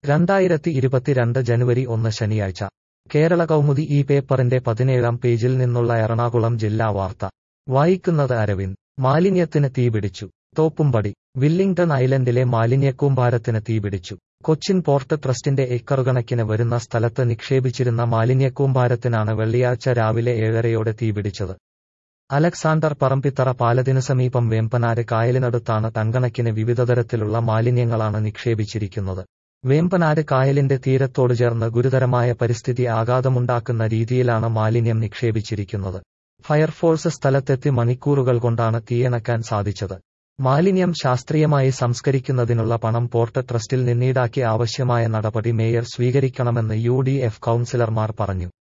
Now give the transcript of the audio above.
രണ്ടായിരത്തി ഇരുപത്തിരണ്ട് ജനുവരി ഒന്ന് ശനിയാഴ്ച കേരള കൗമുദി ഈ പേപ്പറിന്റെ പതിനേഴാം പേജിൽ നിന്നുള്ള എറണാകുളം ജില്ലാ വാർത്ത വായിക്കുന്നത് അരവിന്ദ് മാലിന്യത്തിന് തീപിടിച്ചു തോപ്പുംപടി വില്ലിംഗ്ടൺ ഐലൻഡിലെ മാലിന്യക്കൂമ്പാരത്തിന് തീപിടിച്ചു കൊച്ചിൻ പോർട്ട് ട്രസ്റ്റിന്റെ ഏക്കറുകണക്കിന് വരുന്ന സ്ഥലത്ത് നിക്ഷേപിച്ചിരുന്ന മാലിന്യക്കൂമ്പാരത്തിനാണ് വെള്ളിയാഴ്ച രാവിലെ ഏഴരയോടെ തീപിടിച്ചത് അലക്സാണ്ടർ പറമ്പിത്തറ പാലത്തിനു സമീപം വേമ്പനാട് കായലിനടുത്താണ് ടൺകണക്കിന് വിവിധതരത്തിലുള്ള മാലിന്യങ്ങളാണ് നിക്ഷേപിച്ചിരിക്കുന്നത് വേമ്പനാട് കായലിന്റെ തീരത്തോട് ചേർന്ന് ഗുരുതരമായ പരിസ്ഥിതി ആഘാതമുണ്ടാക്കുന്ന രീതിയിലാണ് മാലിന്യം നിക്ഷേപിച്ചിരിക്കുന്നത് ഫയർഫോഴ്സ് സ്ഥലത്തെത്തി മണിക്കൂറുകൾ കൊണ്ടാണ് തീയണക്കാൻ സാധിച്ചത് മാലിന്യം ശാസ്ത്രീയമായി സംസ്കരിക്കുന്നതിനുള്ള പണം പോർട്ട് ട്രസ്റ്റിൽ നിന്നീടാക്കി ആവശ്യമായ നടപടി മേയർ സ്വീകരിക്കണമെന്ന് യു ഡി എഫ് കൌൺസിലർമാർ പറഞ്ഞു